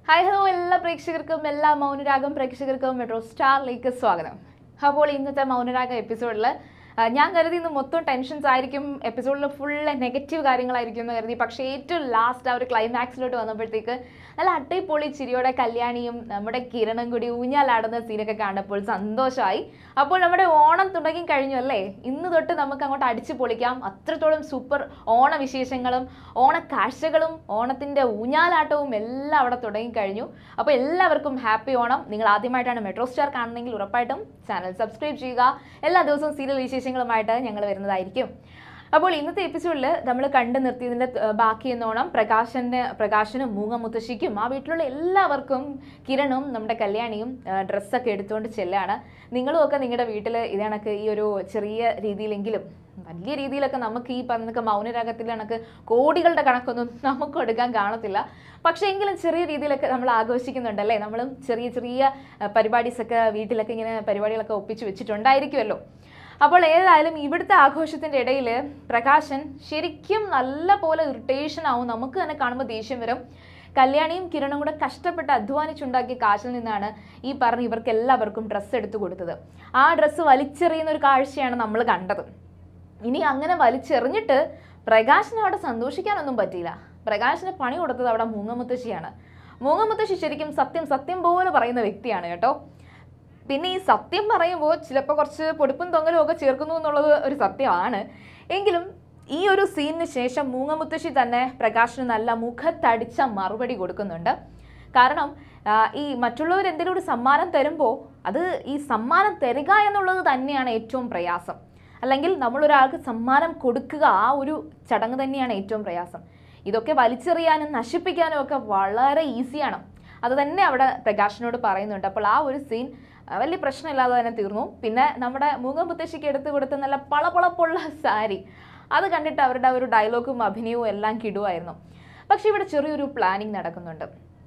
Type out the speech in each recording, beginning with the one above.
hi hello എല്ലാ പ്രേക്ഷകർക്കും എല്ലാ മൗനരാഗം പ്രേക്ഷകർക്കും മെട്രോ സ്റ്റാറിലേക്ക് സ്വാഗതം അപ്പോൾ ഇന്നത്തെ മൗനരാഗം എപ്പിസോഡിൽ ഞാൻ കരുതി ഇന്ന് മൊത്തം ടെൻഷൻസ് ആയിരിക്കും എപ്പിസോഡിൽ ഫുള്ള് നെഗറ്റീവ് കാര്യങ്ങളായിരിക്കും എന്ന് കരുതി പക്ഷേ ഏറ്റവും ലാസ്റ്റ് ആ ഒരു ക്ലൈമാക്സിലോട്ട് വന്നപ്പോഴത്തേക്ക് നല്ല അടിപൊളി ചിരിയോടെ കല്യാണിയും നമ്മുടെ കിരണും കൂടി ഊഞ്ഞാലാടുന്ന സീനൊക്കെ കണ്ടപ്പോൾ സന്തോഷമായി അപ്പോൾ നമ്മുടെ ഓണം തുടങ്ങി കഴിഞ്ഞു അല്ലേ ഇന്ന് തൊട്ട് നമുക്ക് അങ്ങോട്ട് അടിച്ചു പൊളിക്കാം അത്രത്തോളം സൂപ്പർ ഓണവിശേഷങ്ങളും ഓണക്കാഴ്ചകളും ഓണത്തിൻ്റെ ഊഞ്ഞാലാട്ടവും എല്ലാം അവിടെ തുടങ്ങി കഴിഞ്ഞു അപ്പോൾ എല്ലാവർക്കും ഹാപ്പി ഓണം നിങ്ങൾ ആദ്യമായിട്ടാണ് മെട്രോ സ്റ്റാർ കാണുന്നെങ്കിൽ ഉറപ്പായിട്ടും ചാനൽ സബ്സ്ക്രൈബ് ചെയ്യുക എല്ലാ ദിവസവും സീരിയൽ വിശേഷങ്ങളുമായിട്ട് ഞങ്ങൾ വരുന്നതായിരിക്കും അപ്പോൾ ഇന്നത്തെ എപ്പിസോഡിൽ നമ്മൾ കണ്ടു നിർത്തിയതിൻ്റെ ഏർ, ബാക്കി എന്നോണം പ്രകാശൻ്റെ പ്രകാശനും മൂങ്ങ മുത്തശ്ശിക്കും ആ വീട്ടിലുള്ള എല്ലാവർക്കും കിരണും നമ്മുടെ കല്യാണിയും ഏർ, ഡ്രസ്സൊക്കെ എടുത്തുകൊണ്ട് ചെല്ലാണ് നിങ്ങളും ഒക്കെ നിങ്ങളുടെ വീട്ടിൽ ഇത് കണക്ക് ഈ ഒരു ചെറിയ രീതിയിലെങ്കിലും വലിയ രീതിയിലൊക്കെ നമുക്ക് ഈ പറഞ്ഞ മൗനരാഗത്തിൽ കണക്ക് കോടികളുടെ കണക്കൊന്നും നമുക്ക് എടുക്കാൻ കാണത്തില്ല പക്ഷേ എങ്കിലും ചെറിയ രീതിയിലൊക്കെ നമ്മൾ ആഘോഷിക്കുന്നുണ്ടല്ലേ നമ്മളും ചെറിയ ചെറിയ പരിപാടീസൊക്കെ വീട്ടിലൊക്കെ ഇങ്ങനെ പരിപാടികളൊക്കെ ഒപ്പിച്ച് വെച്ചിട്ടുണ്ടായിരിക്കുമല്ലോ അപ്പോൾ ഏതായാലും ഇവിടുത്തെ ആഘോഷത്തിൻ്റെ ഇടയിൽ പ്രകാശൻ ശരിക്കും നല്ല പോലെ ഇറിറ്റേഷൻ ആവും നമുക്ക് തന്നെ കാണുമ്പോൾ ദേഷ്യം വരും കല്യാണിയും കിരണും കൂടെ കഷ്ടപ്പെട്ട് അധ്വാനിച്ചുണ്ടാക്കിയ കാശിൽ നിന്നാണ് ഈ പറഞ്ഞ ഇവർക്ക് എല്ലാവർക്കും ഡ്രസ്സ് എടുത്തു കൊടുത്തത് ആ ഡ്രസ്സ് വലിച്ചെറിയുന്ന ഒരു കാഴ്ചയാണ് നമ്മൾ കണ്ടത് ഇനി അങ്ങനെ വലിച്ചെറിഞ്ഞിട്ട് പ്രകാശിന് അവിടെ സന്തോഷിക്കാനൊന്നും പറ്റിയില്ല പ്രകാശിന് പണി കൊടുത്തത് അവിടെ മൂങ്ങമുത്തശ്ശിയാണ് മൂങ്ങമുത്തശ്ശി ശരിക്കും സത്യം സത്യം പോലെ പറയുന്ന വ്യക്തിയാണ് കേട്ടോ പിന്നെ ഈ സത്യം പറയുമ്പോൾ ചിലപ്പോൾ കുറച്ച് പൊടിപ്പും തൊങ്ങലും ഒക്കെ ചേർക്കുന്നു എന്നുള്ളത് ഒരു സത്യമാണ് എങ്കിലും ഈ ഒരു സീനിന് ശേഷം മൂങ്ങമുത്തശ്ശി തന്നെ പ്രകാശിന് നല്ല മുഖത്തടിച്ച മറുപടി കൊടുക്കുന്നുണ്ട് കാരണം ആ, ഈ മറ്റുള്ളവർ എന്തെങ്കിലും ഒരു സമ്മാനം തരുമ്പോൾ അത് ഈ സമ്മാനം തരിക എന്നുള്ളത് തന്നെയാണ് ഏറ്റവും പ്രയാസം അല്ലെങ്കിൽ നമ്മളൊരാൾക്ക് സമ്മാനം കൊടുക്കുക ആ ഒരു ചടങ്ങ് തന്നെയാണ് ഏറ്റവും പ്രയാസം ഇതൊക്കെ വലിച്ചെറിയാനും നശിപ്പിക്കാനും ഒക്കെ വളരെ ഈസിയാണ് അത് തന്നെ അവിടെ പ്രകാശിനോട് പറയുന്നുണ്ട് അപ്പോൾ ആ ഒരു സീൻ ആ, വലിയ പ്രശ്നമില്ലാതെ തന്നെ തീർന്നു പിന്നെ നമ്മുടെ മൂങ്ങ മുത്തശ്ശിക്ക് എടുത്തു കൊടുത്ത നല്ല പളപളപ്പുള്ള സാരി അത് കണ്ടിട്ട് അവരുടെ ആ ഒരു ഡയലോഗും അഭിനയവും എല്ലാം കിടുവായിരുന്നു പക്ഷെ ഇവിടെ ചെറിയൊരു പ്ലാനിങ് നടക്കുന്നുണ്ട്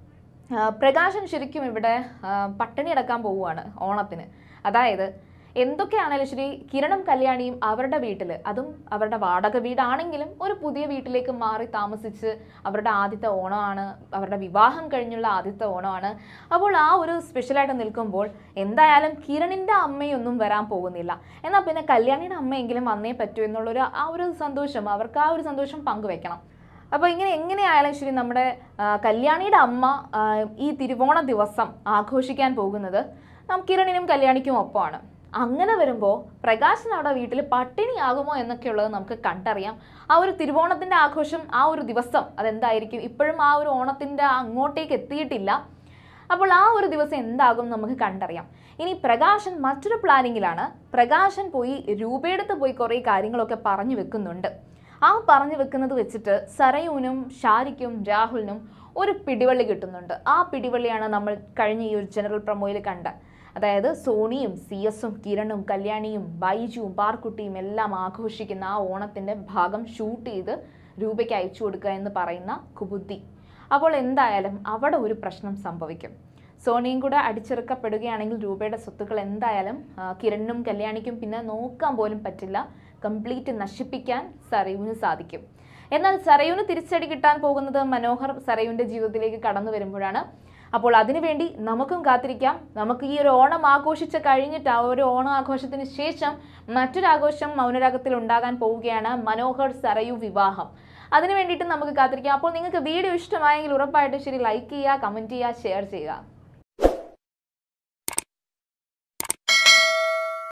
ആ, പ്രകാശൻ ശരിക്കും ഇവിടെ ആ, പട്ടിണി അടക്കാൻ പോവുകയാണ് ഓണത്തിന് അതായത് എന്തൊക്കെയാണേലും ശരി കിരണും കല്യാണിയും അവരുടെ വീട്ടിൽ അതും അവരുടെ വാടക വീടാണെങ്കിലും ഒരു പുതിയ വീട്ടിലേക്ക് മാറി താമസിച്ച് അവരുടെ ആദ്യത്തെ ഓണമാണ് അവരുടെ വിവാഹം കഴിഞ്ഞുള്ള ആദ്യത്തെ ഓണമാണ് അപ്പോൾ ആ ഒരു സ്പെഷ്യലായിട്ട് നിൽക്കുമ്പോൾ എന്തായാലും കിരണിൻ്റെ അമ്മയൊന്നും വരാൻ പോകുന്നില്ല എന്നാൽ പിന്നെ കല്യാണിയുടെ അമ്മയെങ്കിലും വന്നേ പറ്റൂ എന്നുള്ളൊരു ആ ഒരു സന്തോഷം അവർക്ക് ആ ഒരു സന്തോഷം പങ്കുവെക്കണം അപ്പോൾ ഇങ്ങനെ എങ്ങനെയായാലും ശരി നമ്മുടെ ആ, കല്യാണിയുടെ അമ്മ ആ, ഈ തിരുവോണ ദിവസം ആഘോഷിക്കാൻ പോകുന്നത് നാം കിരണിനും കല്യാണിക്കും ഒപ്പമാണ് അങ്ങനെ വരുമ്പോൾ പ്രകാശൻ അവിടെ വീട്ടിൽ പട്ടിണിയാകുമോ എന്നൊക്കെയുള്ളത് നമുക്ക് കണ്ടറിയാം ആ ഒരു തിരുവോണത്തിൻ്റെ ആഘോഷം ആ ഒരു ദിവസം അതെന്തായിരിക്കും ഇപ്പോഴും ആ ഒരു ഓണത്തിൻ്റെ അങ്ങോട്ടേക്ക് എത്തിയിട്ടില്ല അപ്പോൾ ആ ഒരു ദിവസം എന്താകും നമുക്ക് കണ്ടറിയാം ഇനി പ്രകാശൻ മറ്റൊരു പ്ലാനിങ്ങിലാണ് പ്രകാശൻ പോയി രൂപയെടുത്ത് പോയി കുറേ കാര്യങ്ങളൊക്കെ പറഞ്ഞു വെക്കുന്നുണ്ട് ആ പറഞ്ഞു വെക്കുന്നത് വെച്ചിട്ട് സരയൂനും ഷാരിക്കും രാഹുലിനും ഒരു പിടിവള്ളി കിട്ടുന്നുണ്ട് ആ പിടിവള്ളിയാണ് നമ്മൾ കഴിഞ്ഞ ഈ ഒരു ജനറൽ പ്രൊമോയിൽ കണ്ട അതായത് സോണിയും സി എസും കിരണും കല്യാണിയും ബൈജുവും പാർക്കുട്ടിയും എല്ലാം ആഘോഷിക്കുന്ന ആ ഓണത്തിൻ്റെ ഭാഗം ഷൂട്ട് ചെയ്ത് രൂപയ്ക്ക് അയച്ചു കൊടുക്കുക എന്ന് പറയുന്ന കുബുദ്ധി അപ്പോൾ എന്തായാലും അവിടെ ഒരു പ്രശ്നം സംഭവിക്കും സോണിയും കൂടെ അടിച്ചെറുക്കപ്പെടുകയാണെങ്കിൽ രൂപയുടെ സ്വത്തുക്കൾ എന്തായാലും ആ, കിരണിനും കല്യാണിക്കും പിന്നെ നോക്കാൻ പോലും പറ്റില്ല കംപ്ലീറ്റ് നശിപ്പിക്കാൻ സരയുവിന് സാധിക്കും എന്നാൽ സരയുവിന് തിരിച്ചടി കിട്ടാൻ പോകുന്നത് മനോഹർ സരയുവിൻ്റെ ജീവിതത്തിലേക്ക് കടന്നു വരുമ്പോഴാണ് അപ്പോൾ അതിനുവേണ്ടി നമുക്കും കാത്തിരിക്കാം നമുക്ക് ഈ ഒരു ഓണം ആഘോഷിച്ച് കഴിഞ്ഞിട്ട് ആ ഒരു ഓണം ആഘോഷത്തിന് ശേഷം മറ്റൊരു ആഘോഷം മൗനരാഗത്തിൽ ഉണ്ടാകാൻ പോവുകയാണ് മനോഹർ സരയു വിവാഹം അതിനു വേണ്ടിയിട്ട് നമുക്ക് കാത്തിരിക്കാം അപ്പോൾ നിങ്ങൾക്ക് വീഡിയോ ഇഷ്ടമായെങ്കിൽ ഉറപ്പായിട്ടും ശരി ലൈക്ക് ചെയ്യുക കമൻറ്റ് ചെയ്യുക ഷെയർ ചെയ്യുക